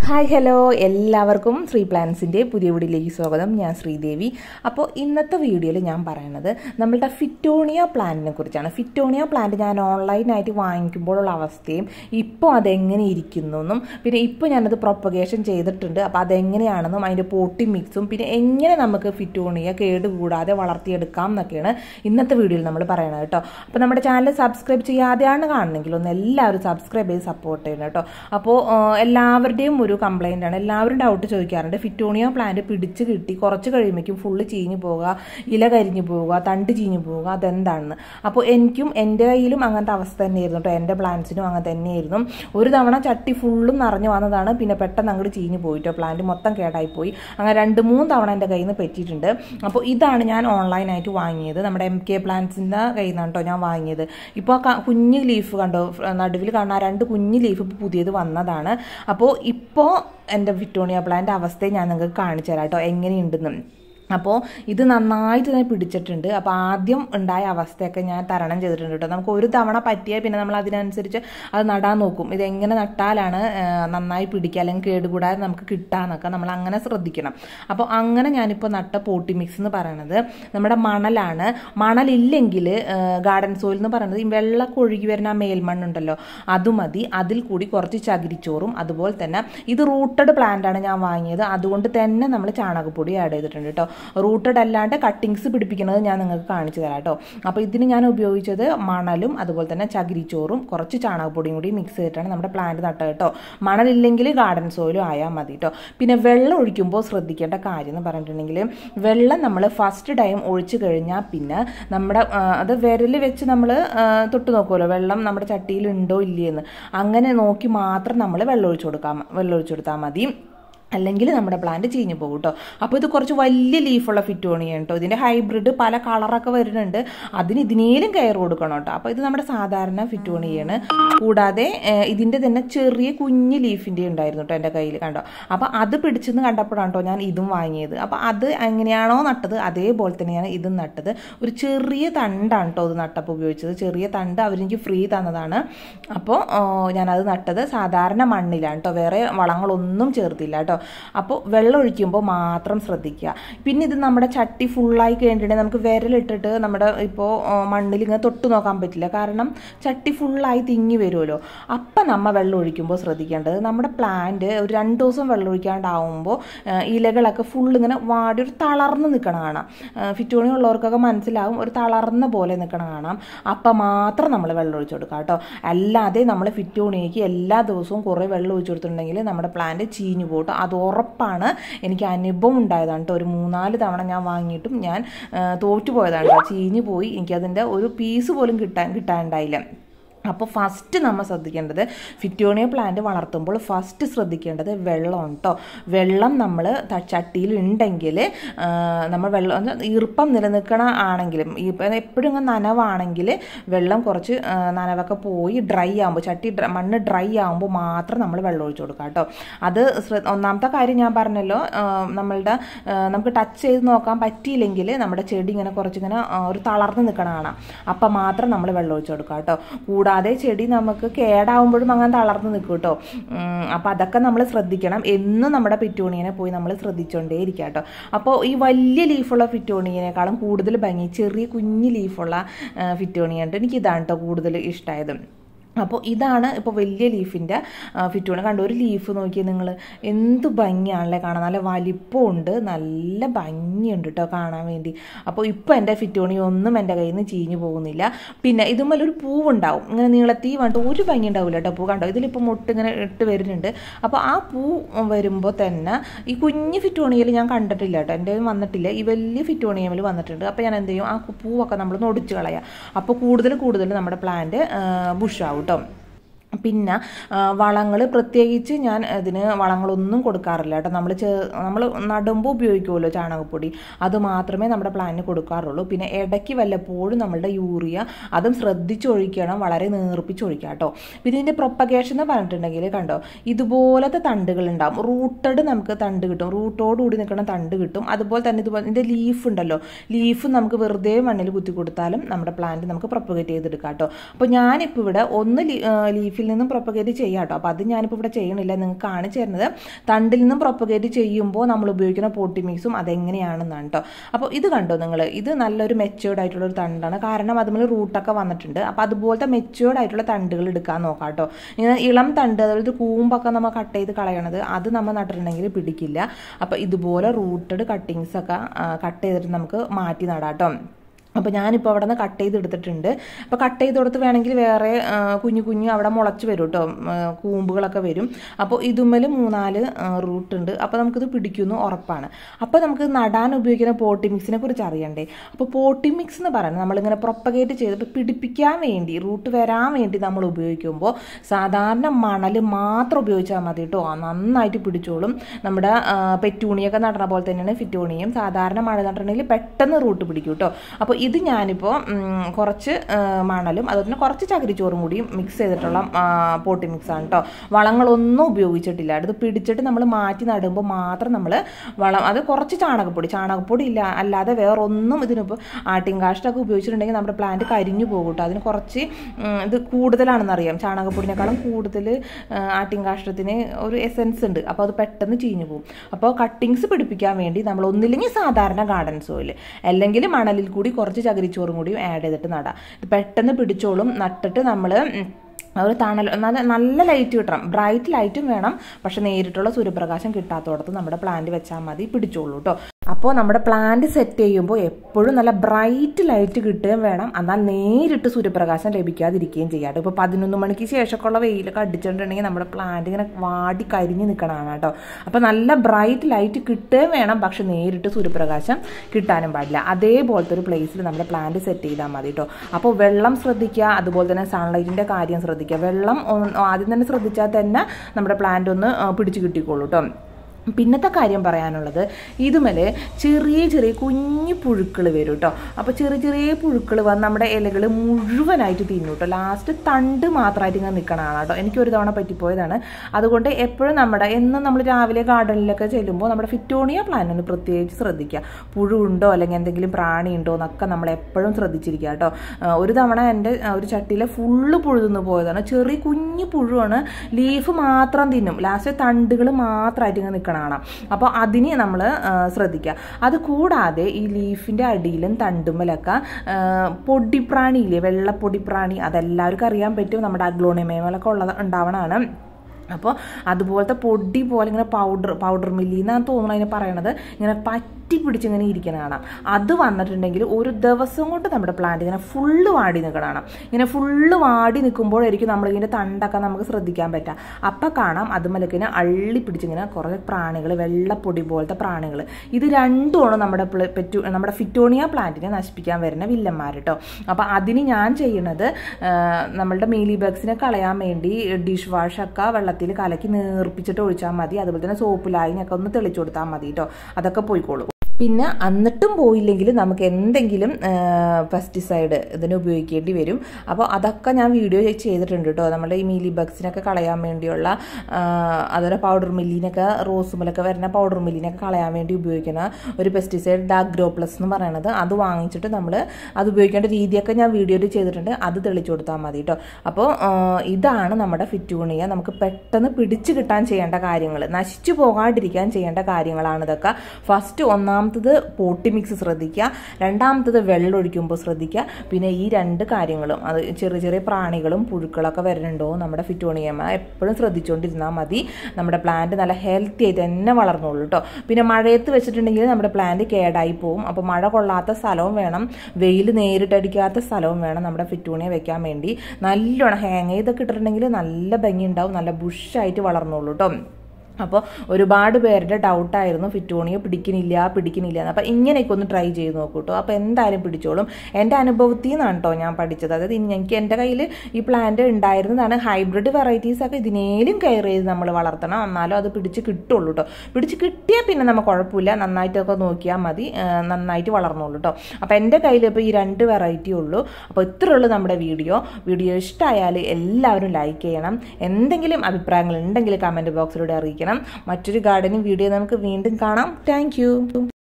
hi hello എല്ലാവർക്കും ശ്രീ പ്ലാൻസിൻ്റെ പുതിയ വീഡിയോയിലേക്ക് സ്വാഗതം ഞാൻ ശ്രീദേവി അപ്പോൾ ഇന്നത്തെ വീഡിയോയിൽ ഞാൻ പറയുന്നത് നമ്മളുടെ ഫിറ്റോണിയ പ്ലാന്റിനെ കുറിച്ചാണ് ഫിറ്റോണിയ പ്ലാന്റ് ഞാൻ ഓൺലൈനായിട്ട് വാങ്ങിക്കുമ്പോഴുള്ള അവസ്ഥയും ഇപ്പോൾ അതെങ്ങനെ ഇരിക്കുന്നു എന്നും പിന്നെ ഇപ്പോൾ ഞാനത് പ്രൊപ്പഗേഷൻ ചെയ്തിട്ടുണ്ട് അപ്പോൾ അതെങ്ങനെയാണെന്നും അതിൻ്റെ പോട്ടി മിക്സും പിന്നെ എങ്ങനെ നമുക്ക് ഫിറ്റോണിയ കേടുകൂടാതെ വളർത്തിയെടുക്കാം എന്നൊക്കെയാണ് ഇന്നത്തെ വീഡിയോയിൽ നമ്മൾ പറയണത് കേട്ടോ അപ്പോൾ നമ്മുടെ ചാനൽ സബ്സ്ക്രൈബ് ചെയ്യാതെയാണ് കാണുന്നെങ്കിൽ ഒന്ന് എല്ലാവരും സബ്സ്ക്രൈബ് ചെയ്ത് സപ്പോർട്ട് ചെയ്യണം കേട്ടോ അപ്പോൾ എല്ലാവരുടെയും ഒരു കംപ്ലൈൻ്റ് ആണ് എല്ലാവരും ഡൗട്ട് ചോദിക്കാറുണ്ട് ഫിറ്റോണിയ പ്ലാന്റ് പിടിച്ച് കിട്ടി കുറച്ച് കഴിയുമ്പോഴേക്കും ഫുള്ള് ചീഞ്ഞു പോവുക ഇല കരിഞ്ഞു പോവുക തണ്ട് ചീഞ്ഞു പോവുക അതെന്താണെന്ന് അപ്പോൾ എനിക്കും എൻ്റെ കയ്യിലും അങ്ങനത്തെ അവസ്ഥ തന്നെയായിരുന്നു കേട്ടോ എൻ്റെ പ്ലാന്റ്സിനും അങ്ങനെ തന്നെയായിരുന്നു ഒരു തവണ ചട്ടി ഫുള്ളും നിറഞ്ഞു വന്നതാണ് പിന്നെ പെട്ടെന്ന് അങ്ങോട്ട് ചീഞ്ഞു പോയിട്ടോ പ്ലാന്റ് മൊത്തം കേടായി പോയി അങ്ങനെ രണ്ട് മൂന്ന് തവണ എൻ്റെ കയ്യിൽ നിന്ന് പറ്റിയിട്ടുണ്ട് അപ്പോൾ ഇതാണ് ഞാൻ ഓൺലൈനായിട്ട് വാങ്ങിയത് നമ്മുടെ എം കെ പ്ലാന്റ്സിൻ്റെ കയ്യിൽ നിന്നാണ് കേട്ടോ ഞാൻ വാങ്ങിയത് ഇപ്പോൾ കുഞ്ഞ് ലീഫ് കണ്ടോ നടുവിൽ കാണാൻ രണ്ട് കുഞ്ഞ് ലീഫ് ഇപ്പോൾ പുതിയത് വന്നതാണ് അപ്പോൾ ഇപ്പോൾ എൻ്റെ വിറ്റോണിയ പ്ലാന്റ് അവസ്ഥയെ ഞാൻ നിങ്ങൾക്ക് കാണിച്ചു തരാം കേട്ടോ എങ്ങനെയുണ്ടെന്ന് അപ്പോൾ ഇത് നന്നായിട്ട് തന്നെ പിടിച്ചിട്ടുണ്ട് അപ്പോൾ ആദ്യം ഉണ്ടായ അവസ്ഥയൊക്കെ ഞാൻ തരണം ചെയ്തിട്ടുണ്ട് കേട്ടോ നമുക്ക് ഒരു തവണ പറ്റിയാൽ പിന്നെ നമ്മൾ അതിനനുസരിച്ച് അത് നടാൻ നോക്കും ഇത് എങ്ങനെ നട്ടാലാണ് നന്നായി പിടിക്കുക അല്ലെങ്കിൽ കേടുകൂടാതെ നമുക്ക് കിട്ടാന്നൊക്കെ നമ്മൾ അങ്ങനെ ശ്രദ്ധിക്കണം അപ്പോൾ അങ്ങനെ ഞാനിപ്പോൾ നട്ട പോട്ടി മിക്സ് എന്ന് പറയുന്നത് നമ്മുടെ മണലാണ് മണലില്ലെങ്കിൽ ഗാർഡൻ സോയിൽ എന്ന് പറയുന്നത് ഈ വെള്ളമൊക്കെ ഒഴുകി വരുന്ന ആ മേൽമണ്ണുണ്ടല്ലോ അത് മതി അതിൽ കൂടി കുറച്ച് ചകിരിച്ചോറും അതുപോലെ തന്നെ ഇത് റൂട്ടഡ് പ്ലാന്റ് ആണ് ഞാൻ വാങ്ങിയത് അതുകൊണ്ട് തന്നെ നമ്മൾ ചാണകപ്പൊടി ആഡ് ചെയ്തിട്ടുണ്ട് കേട്ടോ റൂട്ടഡ് അല്ലാണ്ട് കട്ടിങ്സ് പിടിപ്പിക്കുന്നത് ഞാൻ നിങ്ങൾക്ക് കാണിച്ചു തരാം കേട്ടോ അപ്പോൾ ഇതിന് ഞാൻ ഉപയോഗിച്ചത് മണലും അതുപോലെ തന്നെ ചകിരിച്ചോറും കുറച്ച് ചാണകപ്പൊടിയും കൂടി മിക്സ് ചെയ്തിട്ടാണ് നമ്മുടെ പ്ലാന്റ് നട്ടത് കേട്ടോ മണലില്ലെങ്കിൽ ഗാർഡൻ സോയിലും ആയാൽ മതി കേട്ടോ പിന്നെ വെള്ളം ഒഴിക്കുമ്പോൾ ശ്രദ്ധിക്കേണ്ട കാര്യം എന്ന് പറഞ്ഞിട്ടുണ്ടെങ്കിൽ വെള്ളം നമ്മൾ ഫസ്റ്റ് ടൈം ഒഴിച്ചു കഴിഞ്ഞാൽ പിന്നെ നമ്മുടെ അത് വിരൽ വെച്ച് നമ്മൾ തൊട്ട് നോക്കുമല്ലോ വെള്ളം നമ്മുടെ ചട്ടിയിൽ ഉണ്ടോ ഇല്ലയെന്ന് അങ്ങനെ നോക്കി മാത്രം നമ്മൾ വെള്ളം ഒഴിച്ചു കൊടുക്കാം വെള്ളം ഒഴിച്ചു കൊടുത്താൽ മതി അല്ലെങ്കിൽ നമ്മുടെ പ്ലാന്റ് ചീഞ്ഞു പോകും കേട്ടോ അപ്പോൾ ഇത് കുറച്ച് വലിയ ലീഫുള്ള ഫിറ്റോണിയാണ് കേട്ടോ ഇതിൻ്റെ ഹൈബ്രിഡ് പല കളറൊക്കെ വരുന്നുണ്ട് അതിന് ഇതിനേലും കെയർ കൊടുക്കണം കേട്ടോ അപ്പോൾ ഇത് നമ്മുടെ സാധാരണ ഫിറ്റോണിയാണ് കൂടാതെ ഇതിൻ്റെ തന്നെ ചെറിയ കുഞ്ഞ് ലീഫിൻ്റെ ഉണ്ടായിരുന്നു കേട്ടോ എൻ്റെ കയ്യിൽ കണ്ടോ അപ്പോൾ അത് പിടിച്ചെന്ന് കണ്ടപ്പോഴാണ് കേട്ടോ ഞാൻ ഇതും വാങ്ങിയത് അപ്പോൾ അത് എങ്ങനെയാണോ നട്ടത് അതേപോലെ തന്നെയാണ് ഇതും നട്ടത് ഒരു ചെറിയ തണ്ടാണ് കേട്ടോ ഇത് നട്ടപ്പോൾ ഉപയോഗിച്ചത് ചെറിയ തണ്ട് അവരെനിക്ക് ഫ്രീ തന്നതാണ് അപ്പോൾ ഞാനത് നട്ടത് സാധാരണ മണ്ണിലാണ് കേട്ടോ വേറെ വളങ്ങളൊന്നും ചേർത്തില്ല കേട്ടോ അപ്പോൾ വെള്ളം ഒഴിക്കുമ്പോൾ മാത്രം ശ്രദ്ധിക്കുക പിന്നെ ഇത് നമ്മുടെ ചട്ടി ഫുള്ളായി കഴിഞ്ഞിട്ടുണ്ടെങ്കിൽ നമുക്ക് വിരലിട്ടിട്ട് നമ്മുടെ ഇപ്പോൾ മണ്ണിൽ ഇങ്ങനെ തൊട്ട് നോക്കാൻ പറ്റില്ല കാരണം ചട്ടി ഫുള്ളായി തിങ്ങി വരുമല്ലോ അപ്പം നമ്മൾ വെള്ളം ഒഴിക്കുമ്പോൾ ശ്രദ്ധിക്കേണ്ടത് നമ്മുടെ പ്ലാന്റ് ഒരു രണ്ട് ദിവസം വെള്ളം ഒഴിക്കാണ്ടാവുമ്പോൾ ഇലകളൊക്കെ ഫുൾ ഇങ്ങനെ വാടി ഒരു തളർന്ന് നിൽക്കണ കാണാം ഫിറ്റോണി ഉള്ളവർക്കൊക്കെ മനസ്സിലാവും ഒരു തളർന്ന പോലെ നിൽക്കണ കാണാം അപ്പം മാത്രം നമ്മൾ വെള്ളം ഒഴിച്ചു കൊടുക്കുക കേട്ടോ അല്ലാതെ നമ്മൾ ഫിറ്റോണിയയ്ക്ക് എല്ലാ ദിവസവും കുറേ വെള്ളം ഒഴിച്ചു കൊടുത്തിട്ടുണ്ടെങ്കിൽ നമ്മുടെ പ്ലാന്റ് ചീഞ്ഞു പോകട്ടോ അത് ഉറപ്പാണ് എനിക്ക് അനുഭവം ഉണ്ടായതാണ് കേട്ടോ ഒരു മൂന്നാല് തവണ ഞാൻ വാങ്ങിയിട്ടും ഞാൻ തോറ്റുപോയതാണ് കേട്ടോ ചീഞ്ഞു പോയി എനിക്കതിൻ്റെ ഒരു പീസ് പോലും കിട്ടാൻ കിട്ടാനുണ്ടായില്ല അപ്പോൾ ഫസ്റ്റ് നമ്മൾ ശ്രദ്ധിക്കേണ്ടത് ഫിറ്റോണിയ പ്ലാന്റ് വളർത്തുമ്പോൾ ഫസ്റ്റ് ശ്രദ്ധിക്കേണ്ടത് വെള്ളം കേട്ടോ വെള്ളം നമ്മൾ ചട്ടിയിൽ ഉണ്ടെങ്കിൽ നമ്മൾ വെള്ളം ഈർപ്പം നിലനിൽക്കണ ആണെങ്കിലും ഇപ്പം എപ്പോഴും ഇങ്ങനെ നനവാണെങ്കിൽ വെള്ളം കുറച്ച് നനവൊക്കെ പോയി ഡ്രൈ ആകുമ്പോൾ ചട്ടി മണ്ണ് ഡ്രൈ ആകുമ്പോൾ മാത്രം നമ്മൾ വെള്ളം ഒഴിച്ചു കൊടുക്കുക കേട്ടോ അത് ഒന്നാമത്തെ കാര്യം ഞാൻ പറഞ്ഞല്ലോ നമ്മളുടെ നമുക്ക് ടച്ച് ചെയ്ത് നോക്കാൻ പറ്റിയില്ലെങ്കിൽ നമ്മുടെ ചെടി ഇങ്ങനെ കുറച്ചിങ്ങനെ ഒരു തളർന്ന് നിൽക്കണ കാണാം അപ്പം മാത്രം നമ്മൾ വെള്ളം ഒഴിച്ചു കൊടുക്കുക കേട്ടോ കൂടാതെ ചെടി നമുക്ക് കേടാവുമ്പോഴും അങ്ങനെ തളർന്ന് നിൽക്കും കേട്ടോ അപ്പോൾ അതൊക്കെ നമ്മൾ ശ്രദ്ധിക്കണം എന്നും നമ്മുടെ പിറ്റോണിയനെ പോയി നമ്മൾ ശ്രദ്ധിച്ചുകൊണ്ടേ ഇരിക്കുക കേട്ടോ അപ്പോൾ ഈ വലിയ ലീഫുള്ള ഫിറ്റോണിയനേക്കാളും കൂടുതൽ ഭംഗി ചെറിയ കുഞ്ഞ് ലീഫുള്ള ഫിറ്റോണിയുണ്ട് എനിക്ക് ഇതാണ് കേട്ടോ കൂടുതൽ ഇഷ്ടമായത് അപ്പോൾ ഇതാണ് ഇപ്പോൾ വലിയ ലീഫിൻ്റെ ഫിറ്റോണി കണ്ടോ ഒരു ലീഫ് നോക്കിയാൽ നിങ്ങൾ എന്ത് ഭംഗിയാണല്ലേ കാണാൻ നല്ല വലിപ്പമുണ്ട് നല്ല ഭംഗിയുണ്ട് കേട്ടോ കാണാൻ വേണ്ടി അപ്പോൾ ഇപ്പോൾ എൻ്റെ ഫിറ്റോണി ഒന്നും എൻ്റെ കയ്യിൽ നിന്ന് ചീഞ്ഞു പോകുന്നില്ല പിന്നെ ഇതുപോലെ ഒരു പൂവുണ്ടാവും ഇങ്ങനെ നീളത്തി വേണ്ട ഒരു ഭംഗി ഉണ്ടാവില്ല കേട്ടോ പൂ കണ്ടോ ഇതിലിപ്പോൾ മുട്ട് ഇങ്ങനെ ഇട്ട് വരുന്നുണ്ട് അപ്പോൾ ആ പൂ വരുമ്പോൾ തന്നെ ഈ കുഞ്ഞ് ഫിറ്റോണിയയിൽ ഞാൻ കണ്ടിട്ടില്ല കേട്ടോ എൻ്റെ വന്നിട്ടില്ല ഈ വലിയ ഫിറ്റോണിയമിൽ വന്നിട്ടുണ്ട് അപ്പോൾ ഞാൻ എന്ത് ചെയ്യും ആ പൂവൊക്കെ നമ്മൾ നൊടിച്ച് കളയാം അപ്പോൾ കൂടുതൽ കൂടുതൽ നമ്മുടെ പ്ലാന്റ് ബുഷാവും കേട്ടോ പിന്നെ വളങ്ങൾ പ്രത്യേകിച്ച് ഞാൻ ഇതിന് വളങ്ങളൊന്നും കൊടുക്കാറില്ല കേട്ടോ നമ്മൾ ചേ നമ്മൾ നടുമ്പോൾ ഉപയോഗിക്കുമല്ലോ ചാണകപ്പൊടി അത് മാത്രമേ നമ്മുടെ പ്ലാന്റിന് കൊടുക്കാറുള്ളൂ പിന്നെ ഇടയ്ക്ക് വല്ലപ്പോഴും നമ്മളുടെ യൂറിയ അതും ശ്രദ്ധിച്ചൊഴിക്കണം വളരെ നേർപ്പിച്ചൊഴിക്കുക കേട്ടോ പിന്നെ ഇതിൻ്റെ പ്രൊപ്പഗേഷൻ എന്ന് പറഞ്ഞിട്ടുണ്ടെങ്കിൽ കണ്ടോ ഇതുപോലത്തെ തണ്ടുകൾ ഉണ്ടാവും റൂട്ടഡ് നമുക്ക് തണ്ട് കിട്ടും റൂട്ടോടുകൂടി നിൽക്കുന്ന തണ്ട് കിട്ടും അതുപോലെ തന്നെ ഇതുപോലെ ഇതിൻ്റെ ലീഫ് ഉണ്ടല്ലോ ലീഫ് നമുക്ക് വെറുതെ മണ്ണിൽ കുത്തി കൊടുത്താലും നമ്മുടെ പ്ലാന്റ് നമുക്ക് പ്രൊപ്പഗേറ്റ് ചെയ്തെടുക്കാം കേട്ടോ അപ്പോൾ ഞാനിപ്പോൾ ഇവിടെ ഒന്ന് ലീഫ് ലീഫിൽ നിന്നും പ്രൊപ്പഗേറ്റ് ചെയ്യാം കേട്ടോ അപ്പോൾ അത് ഞാനിപ്പോൾ ഇവിടെ ചെയ്യണില്ല നിങ്ങൾക്ക് കാണിച്ചു തരുന്നത് തണ്ടിൽ നിന്നും പ്രൊപ്പഗേറ്റ് ചെയ്യുമ്പോൾ നമ്മൾ ഉപയോഗിക്കുന്ന പോട്ടി മിക്സും അതെങ്ങനെയാണെന്നാണ് കേട്ടോ അപ്പോൾ ഇത് കണ്ടോ നിങ്ങൾ ഇത് നല്ലൊരു മെച്ചുവേർഡ് ആയിട്ടുള്ള ഒരു തണ്ടാണ് കാരണം അതുപോലെ റൂട്ടൊക്കെ വന്നിട്ടുണ്ട് അപ്പോൾ അതുപോലത്തെ മെച്ചുവേർഡ് ആയിട്ടുള്ള തണ്ടുകൾ എടുക്കാൻ നോക്കാം കേട്ടോ ഇങ്ങനെ ഇളം തണ്ട് അതായത് കൂമ്പൊക്കെ നമ്മൾ കട്ട് ചെയ്ത് കളയണത് അത് നമ്മൾ നട്ടിട്ടുണ്ടെങ്കിൽ പിടിക്കില്ല അപ്പോൾ ഇതുപോലെ റൂട്ടഡ് കട്ടിങ്സ് ഒക്കെ കട്ട് ചെയ്തിട്ട് നമുക്ക് മാറ്റി നടാം കേട്ടോ അപ്പോൾ ഞാനിപ്പോൾ അവിടെ നിന്ന് കട്ട് ചെയ്ത് എടുത്തിട്ടുണ്ട് അപ്പോൾ കട്ട് ചെയ്ത് കൊടുത്ത് വേണമെങ്കിൽ വേറെ കുഞ്ഞു കുഞ്ഞു അവിടെ മുളച്ച് വരും കേട്ടോ കൂമ്പുകളൊക്കെ വരും അപ്പോൾ ഇതുമ്മൽ മൂന്നാല് റൂട്ട് ഉണ്ട് അപ്പോൾ നമുക്കിത് പിടിക്കുന്നു ഉറപ്പാണ് അപ്പോൾ നമുക്ക് നടാൻ ഉപയോഗിക്കുന്ന പോട്ടി മിക്സിനെ കുറിച്ച് അറിയണ്ടേ അപ്പോൾ പോട്ടി മിക്സ് എന്ന് പറയുന്നത് നമ്മളിങ്ങനെ പ്രൊപ്പഗേറ്റ് ചെയ്ത് പിടിപ്പിക്കാൻ വേണ്ടി റൂട്ട് വരാൻ വേണ്ടി നമ്മൾ ഉപയോഗിക്കുമ്പോൾ സാധാരണ മണൽ മാത്രം ഉപയോഗിച്ചാൽ മതി കേട്ടോ നന്നായിട്ട് പിടിച്ചോളും നമ്മുടെ പെറ്റൂണിയൊക്കെ നടണ പോലെ തന്നെയാണ് ഫിറ്റൂണിയും സാധാരണ മഴ നട്ടിട്ടുണ്ടെങ്കിൽ പെട്ടെന്ന് റൂട്ട് പിടിക്കും കേട്ടോ അപ്പോൾ ഇത് ഞാനിപ്പോൾ കുറച്ച് മണലും അതുപോലെ തന്നെ കുറച്ച് ചകിരിച്ചോറും കൂടി മിക്സ് ചെയ്തിട്ടുള്ള പോട്ടി മിക്സാണ് കേട്ടോ വളങ്ങളൊന്നും ഉപയോഗിച്ചിട്ടില്ല അത് പിടിച്ചിട്ട് നമ്മൾ മാറ്റി നടുമ്പോൾ മാത്രം നമ്മൾ വളം അത് കുറച്ച് ചാണകപ്പൊടി ചാണകപ്പൊടി ഇല്ല അല്ലാതെ വേറെ ഒന്നും ഇതിനിപ്പോൾ ആട്ടിൻ കാഷ്ടൊക്കെ ഉപയോഗിച്ചിട്ടുണ്ടെങ്കിൽ നമ്മുടെ പ്ലാന്റ് കരിഞ്ഞു പോകും കേട്ടോ അതിന് കുറച്ച് ഇത് കൂടുതലാണെന്ന് അറിയാം ചാണകപ്പൊടിനേക്കാളും കൂടുതൽ ആട്ടിൻ കാഷ്ടത്തിന് ഒരു എസെൻസ് ഉണ്ട് അപ്പോൾ അത് പെട്ടെന്ന് ചീഞ്ഞു പോകും അപ്പോൾ കട്ടിങ്സ് പിടിപ്പിക്കാൻ വേണ്ടി നമ്മൾ ഒന്നില്ലെങ്കിൽ സാധാരണ ഗാർഡൻ സോയിൽ അല്ലെങ്കിൽ മണലിൽ കൂടി കുറച്ച് ചകിരിച്ചോറും കൂടി ആഡ് ചെയ്തിട്ട് നടാം ഇത് പെട്ടെന്ന് പിടിച്ചോളും നട്ടിട്ട് നമ്മൾ ഒരു തണൽ നല്ല നല്ല ലൈറ്റ് കിട്ടണം ബ്രൈറ്റ് ലൈറ്റും വേണം പക്ഷെ നേരിട്ടുള്ള സൂര്യപ്രകാശം കിട്ടാത്തോടത്ത് നമ്മുടെ പ്ലാന്റ് വെച്ചാൽ മതി പിടിച്ചോളൂ കേട്ടോ അപ്പോൾ നമ്മുടെ പ്ലാന്റ് സെറ്റ് ചെയ്യുമ്പോൾ എപ്പോഴും നല്ല ബ്രൈറ്റ് ലൈറ്റ് കിട്ടുകയും വേണം എന്നാൽ നേരിട്ട് സൂര്യപ്രകാശം ലഭിക്കാതിരിക്കുകയും ചെയ്യാം ഇപ്പോൾ പതിനൊന്ന് മണിക്ക് ശേഷമൊക്കെയുള്ള വെയിലൊക്കെ അടിച്ചിട്ടുണ്ടെങ്കിൽ നമ്മുടെ പ്ലാന്റ് ഇങ്ങനെ വാടി കരിഞ്ഞ് നിൽക്കണതാണ് കേട്ടോ അപ്പോൾ നല്ല ബ്രൈറ്റ് ലൈറ്റ് കിട്ടുകയും വേണം പക്ഷെ നേരിട്ട് സൂര്യപ്രകാശം കിട്ടാനും പാടില്ല അതേപോലത്തെ ഒരു പ്ലേസിൽ നമ്മുടെ പ്ലാന്റ് സെറ്റ് ചെയ്താൽ മതി കേട്ടോ അപ്പോൾ വെള്ളം ശ്രദ്ധിക്കുക അതുപോലെ തന്നെ സൺലൈറ്റിൻ്റെ കാര്യം ശ്രദ്ധിക്കുക വെള്ളം ആദ്യം തന്നെ ശ്രദ്ധിച്ചാൽ തന്നെ നമ്മുടെ പ്ലാന്റ് ഒന്ന് പിടിച്ച് കിട്ടിക്കോളൂ കേട്ടോ പിന്നത്തെ കാര്യം പറയാനുള്ളത് ഇതുമേലെ ചെറിയ ചെറിയ കുഞ്ഞു പുഴുക്കൾ വരും കേട്ടോ അപ്പോൾ ചെറിയ ചെറിയ പുഴുക്കൾ വന്ന് നമ്മുടെ ഇലകൾ മുഴുവനായിട്ട് തിന്നു കേട്ടോ ലാസ്റ്റ് തണ്ട് മാത്രമായിട്ട് ഇങ്ങനെ നിൽക്കണതാണ് കേട്ടോ എനിക്ക് ഒരു തവണ പറ്റിപ്പോയതാണ് അതുകൊണ്ട് എപ്പോഴും നമ്മുടെ എന്നും നമ്മൾ രാവിലെ ഗാർഡനിലൊക്കെ ചെല്ലുമ്പോൾ നമ്മുടെ ഫിറ്റോണിയ പ്ലാന്റ് ഒന്ന് പ്രത്യേകിച്ച് ശ്രദ്ധിക്കുക പുഴുണ്ടോ അല്ലെങ്കിൽ എന്തെങ്കിലും പ്രാണി ഉണ്ടോ എന്നൊക്കെ നമ്മൾ എപ്പോഴും ശ്രദ്ധിച്ചിരിക്കുക കേട്ടോ ഒരു തവണ എൻ്റെ ഒരു ചട്ടിയിലെ ഫുള്ള് പുഴു തിന്ന് പോയതാണ് ചെറിയ കുഞ്ഞു പുഴുവാണ് ലീഫ് മാത്രം തിന്നും ലാസ്റ്റ് തണ്ടുകൾ മാത്രമായിട്ട് ഇങ്ങനെ നിൽക്കണം കാണാം അപ്പോൾ അതിന് നമ്മൾ ശ്രദ്ധിക്കുക അത് കൂടാതെ ഈ ലീഫിൻ്റെ അടിയിലും തണ്ടുമ്മലൊക്കെ പൊടിപ്രാണിയില്ലേ വെള്ളപ്പൊടിപ്രാണി അതെല്ലാവർക്കും അറിയാൻ പറ്റും നമ്മുടെ അഗ്ലോണിമേമലൊക്കെ ഉള്ളത് ഉണ്ടാവണതാണ് അപ്പോൾ അതുപോലത്തെ പൊടി പോലെ ഇങ്ങനെ പൗഡർ പൗഡർ മില്ലി എന്നാണ് തോന്നുന്നു അതിന് പറയണത് ഇങ്ങനെ പറ്റി പിടിച്ച് ഇങ്ങനെ ഇരിക്കണ കാണാം അത് വന്നിട്ടുണ്ടെങ്കിൽ ഒരു ദിവസം കൊണ്ട് നമ്മുടെ പ്ലാന്റ് ഇങ്ങനെ ഫുള്ള് വാടി നിൽക്കണ കാണാം ഇങ്ങനെ ഫുള്ള് വാടി നിൽക്കുമ്പോഴായിരിക്കും നമ്മളിതിൻ്റെ തണ്ടൊക്കെ നമുക്ക് ശ്രദ്ധിക്കാൻ പറ്റുക അപ്പം കാണാം അതുമലൊക്കെ ഇങ്ങനെ അള്ളി പിടിച്ചിങ്ങനെ കുറേ പ്രാണികൾ വെള്ളപ്പൊടി പോലത്തെ പ്രാണികൾ ഇത് രണ്ടുമാണ് നമ്മുടെ പെറ്റു നമ്മുടെ ഫിറ്റോണിയ പ്ലാന്റിനെ നശിപ്പിക്കാൻ വരുന്ന വില്ലന്മാർ കേട്ടോ അപ്പോൾ അതിന് ഞാൻ ചെയ്യണത് നമ്മളുടെ മീലി ബഗ്സിനെ കളയാൻ വേണ്ടി ഡിഷ് വാഷൊക്കെ വെള്ളത്തിൽ വെള്ളത്തിൽ കലക്കി നേർപ്പിച്ചിട്ട് ഒഴിച്ചാൽ മതി അതുപോലെ തന്നെ സോപ്പ് ലായിനൊക്കെ ഒന്ന് തെളിച്ചു കൊടുത്താൽ മതി കേട്ടോ അതൊക്കെ പോയിക്കോളൂ പിന്നെ എന്നിട്ടും പോയില്ലെങ്കിൽ നമുക്ക് എന്തെങ്കിലും പെസ്റ്റിസൈഡ് ഇതിന് ഉപയോഗിക്കേണ്ടി വരും അപ്പോൾ അതൊക്കെ ഞാൻ വീഡിയോ ചെയ്തിട്ടുണ്ട് കേട്ടോ നമ്മുടെ ഈ മീലി ബഗ്സിനൊക്കെ കളയാൻ വേണ്ടിയുള്ള അതുപോലെ പൗഡർ മില്ലിനൊക്കെ റോസുമലൊക്കെ വരുന്ന പൗഡർ മില്ലിനൊക്കെ കളയാൻ വേണ്ടി ഉപയോഗിക്കുന്ന ഒരു പെസ്റ്റിസൈഡ് ഡാഗ്രോ പ്ലസ് എന്ന് പറയുന്നത് അത് വാങ്ങിച്ചിട്ട് നമ്മൾ അത് ഉപയോഗിക്കേണ്ട രീതിയൊക്കെ ഞാൻ വീഡിയോയിൽ ചെയ്തിട്ടുണ്ട് അത് തെളിച്ചു കൊടുത്താൽ മതി കേട്ടോ അപ്പോൾ ഇതാണ് നമ്മുടെ ഫിറ്റൂണിയ നമുക്ക് പെട്ടെന്ന് പിടിച്ചു കിട്ടാൻ ചെയ്യേണ്ട കാര്യങ്ങൾ നശിച്ചു പോകാണ്ടിരിക്കാൻ ചെയ്യേണ്ട കാര്യങ്ങളാണ് ഇതൊക്കെ ഫസ്റ്റ് ഒന്നാം ഒന്നാമത്തത് പോട്ടി മിക്സ് ശ്രദ്ധിക്കുക രണ്ടാമത്തത് വെള്ളം ഒഴിക്കുമ്പോൾ ശ്രദ്ധിക്കുക പിന്നെ ഈ രണ്ട് കാര്യങ്ങളും അത് ചെറിയ ചെറിയ പ്രാണികളും പുഴുക്കളൊക്കെ വരുന്നുണ്ടോ നമ്മുടെ ഫിറ്റോണിയമ്മ എപ്പോഴും ശ്രദ്ധിച്ചുകൊണ്ടിരുന്നാൽ മതി നമ്മുടെ പ്ലാന്റ് നല്ല ഹെൽത്തി ആയിട്ട് തന്നെ വളർന്നോളൂ കേട്ടോ പിന്നെ മഴയത്ത് വെച്ചിട്ടുണ്ടെങ്കിൽ നമ്മുടെ പ്ലാന്റ് കേടായി പോകും അപ്പോൾ മഴ കൊള്ളാത്ത സ്ഥലവും വേണം വെയിൽ നേരിട്ടടിക്കാത്ത സ്ഥലവും വേണം നമ്മുടെ ഫിറ്റോണിയ വെക്കാൻ വേണ്ടി നല്ലോണം ഹാങ് ചെയ്തൊക്കെ ഇട്ടിട്ടുണ്ടെങ്കിൽ നല്ല ഭംഗി ഉണ്ടാവും നല്ല ബുഷായിട്ട് വളർന്നോളൂ കേട്ടോ അപ്പോൾ ഒരുപാട് പേരുടെ ഡൗട്ടായിരുന്നു ഫിറ്റോണിയ പിടിക്കുന്നില്ല പിടിക്കുന്നില്ല എന്ന് അപ്പോൾ ഇങ്ങനെയൊക്കെ ഒന്ന് ട്രൈ ചെയ്ത് നോക്കൂ കേട്ടോ അപ്പോൾ എന്തായാലും പിടിച്ചോളും എൻ്റെ അനുഭവത്തിൽ നിന്നാണ് കേട്ടോ ഞാൻ പഠിച്ചത് അതായത് എനിക്ക് എൻ്റെ കയ്യിൽ ഈ പ്ലാന്റ് ഉണ്ടായിരുന്നതാണ് ഹൈബ്രിഡ് വെറൈറ്റീസ് ഒക്കെ ഇതിനേലും കെയർ ചെയ്ത് നമ്മൾ വളർത്തണം എന്നാലും അത് പിടിച്ച് കിട്ടുള്ളൂ കേട്ടോ പിടിച്ച് കിട്ടിയാൽ പിന്നെ നമുക്ക് കുഴപ്പമില്ല നന്നായിട്ടൊക്കെ നോക്കിയാൽ മതി നന്നായിട്ട് വളർന്നോളൂ കേട്ടോ അപ്പോൾ എൻ്റെ കയ്യിൽ ഇപ്പോൾ ഈ രണ്ട് വെറൈറ്റി ഉള്ളൂ അപ്പോൾ ഇത്രേ ഉള്ളൂ നമ്മുടെ വീഡിയോ വീഡിയോ ഇഷ്ടമായാൽ എല്ലാവരും ലൈക്ക് ചെയ്യണം എന്തെങ്കിലും അഭിപ്രായങ്ങൾ ഉണ്ടെങ്കിൽ കമൻറ്റ് ബോക്സിലൂടെ അറിയിക്കണം മറ്റൊരു ഗാർഡനിങ് വീഡിയോ നമുക്ക് വീണ്ടും കാണാം താങ്ക്